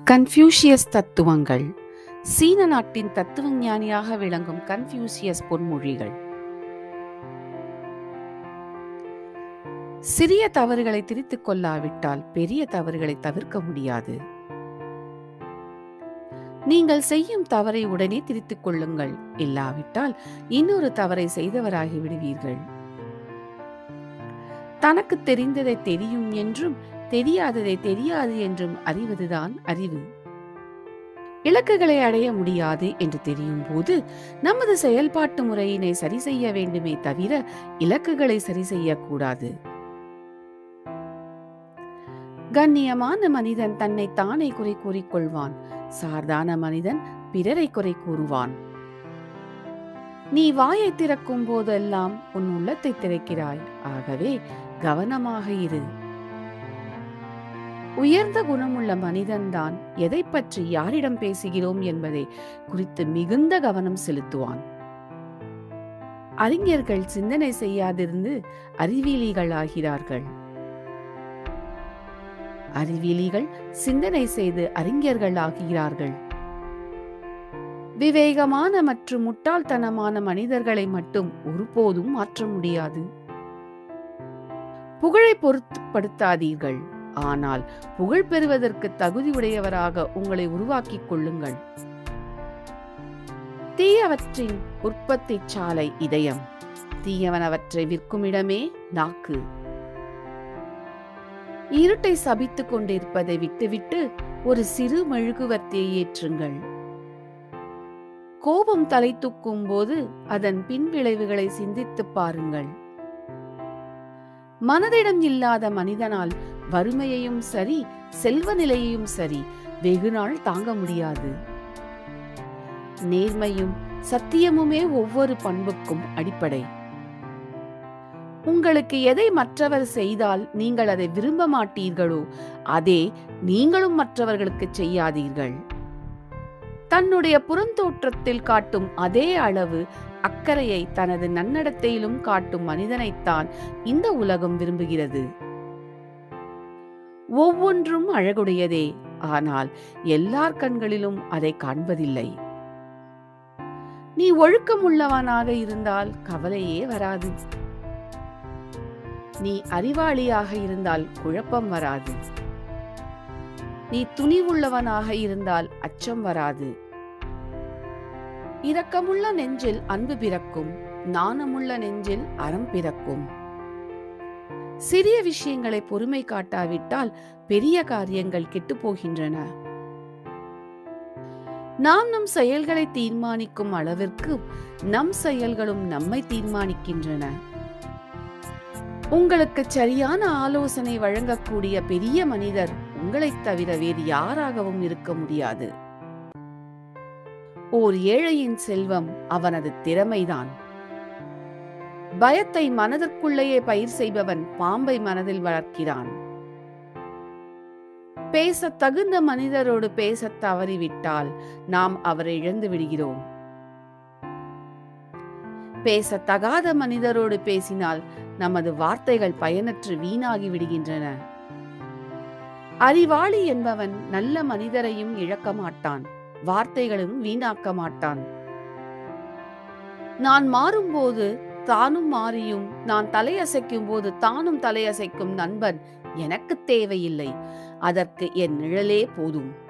Confucius தத்துவங்கள் சீன நாட்டின் தத்துவஞானியாக விளங்கும் கன்ஃபியூசியஸ் பொன்மொழிகள் சிறிய தவறுகளை திரித்துக் கொள்ளாவிட்டால் பெரிய தவறுகளை தவிர்க்க முடியாது நீங்கள் செய்யும் தவறை உடனே திரித்துக் கொள்ளுங்கள் இல்லாவிட்டால் இன்னொரு தவறை செய்தவராகி விடுவீர்கள் தனக்கு தெரிந்ததை தெரியும் என்றும் தெரியாததை தெரியாது என்றும் அறிவதுதான் அறிவு இலக்குகளை அடைய முடியாது என்று தெரியும் போது நமது செயல்பாட்டு முறையினை சரி செய்ய வேண்டுமே தவிர இலக்குகளை சரி செய்யக்கூடாது கண்ணியமான மனிதன் தன்னை தானே குறை கூறிக்கொள்வான் சாதாரண மனிதன் பிறரை குறை கூறுவான் நீ வாயை திறக்கும் போதெல்லாம் உன் உள்ளத்தை திறக்கிறாய் ஆகவே கவனமாக இரு உயர்ந்த குணமுள்ள மனிதன்தான் எதை பற்றி யாரிடம் பேசுகிறோம் என்பதை குறித்து மிகுந்த கவனம் செலுத்துவான் அறிஞர்கள் சிந்தனை செய்யாதிருந்து அறிவியலிகள் ஆகிறார்கள் அறிவியலிகள் சிந்தனை செய்து அறிஞர்கள் ஆகிறார்கள் விவேகமான மற்றும் முட்டாள்தனமான மனிதர்களை மட்டும் ஒருபோதும் மாற்ற முடியாது புகழை பொருட்படுத்தாதீர்கள் ஆனால் புகழ் பெறுவதற்கு தகுதி உடையவராக உங்களை உருவாக்கிக் கொள்ளுங்கள் தீயவற்றின் உற்பத்தி சாலை இதயம் தீயவனவற்றை விற்குமிடமே நாக்கு இருட்டை சபித்துக் கொண்டிருப்பதை விட்டுவிட்டு ஒரு சிறு மெழுகுவர்த்தியை ஏற்றுங்கள் கோபம் தலை தூக்கும் போது அதன் பின்விளைவுகளை சிந்தித்துப் பாருங்கள் மனதிடம் இல்லாத மனிதனால் வறுமையையும் சரி செல்வ நிலையையும் சரி வெகுநாள் தாங்க முடியாது நேர்மையும் சத்தியமுமே ஒவ்வொரு பண்புக்கும் அடிப்படை உங்களுக்கு எதை மற்றவர் செய்தால் நீங்கள் அதை விரும்ப மாட்டீர்களோ அதே நீங்களும் மற்றவர்களுக்கு செய்யாதீர்கள் தன்னுடைய புறந்தோற்றத்தில் காட்டும் அதே அளவு அக்கறையை தனது நன்னடத்தையிலும் காட்டும் மனிதனைத்தான் இந்த உலகம் விரும்புகிறது ஒவ்வொன்றும் அழகுடையதே ஆனால் எல்லார் கண்களிலும் அதை காண்பதில்லை நீ ஒழுக்கமுள்ளவனாக இருந்தால் கவலையே வராது நீ அறிவாளியாக இருந்தால் குழப்பம் வராது நீ துணிவுள்ளவனாக இருந்தால் அச்சம் வராது இரக்கமுள்ள நெஞ்சில் அன்பு பிறக்கும் நாணமுள்ள நெஞ்சில் அறம் பிறக்கும் சிறிய விஷயங்களை பொறுமை காட்டாவிட்டால் பெரிய காரியங்கள் கெட்டுப் போகின்றன நாம் நம் செயல்களை தீர்மானிக்கும் அளவிற்கு நம் செயல்களும் நம்மை தீர்மானிக்கின்றன உங்களுக்கு சரியான ஆலோசனை வழங்கக்கூடிய பெரிய மனிதர் உங்களைத் தவிர வேறு யாராகவும் இருக்க முடியாது ஓர் ஏழையின் செல்வம் அவனது திறமைதான் பயத்தை மனதிற்குள்ளேயே பயிர் செய்பவன் பாம்பை மனதில் வளர்க்கிறான் பேச தகுந்த மனிதரோடு பேச தவறிவிட்டால் நாம் அவரை இழந்து விடுகிறோம் பேச தகாத மனிதரோடு பேசினால் நமது வார்த்தைகள் பயனற்று வீணாகி விடுகின்றன அறிவாளி என்பவன் நல்ல மனிதரையும் இழக்க மாட்டான் வார்த்தைகளும் வீணாக்க மாட்டான் நான் மாறும்போது தானும் மாறியும் நான் தலையசைக்கும் போது தானும் தலையசைக்கும் நண்பன் எனக்கு தேவையில்லை அதற்கு என் நிழலே போதும்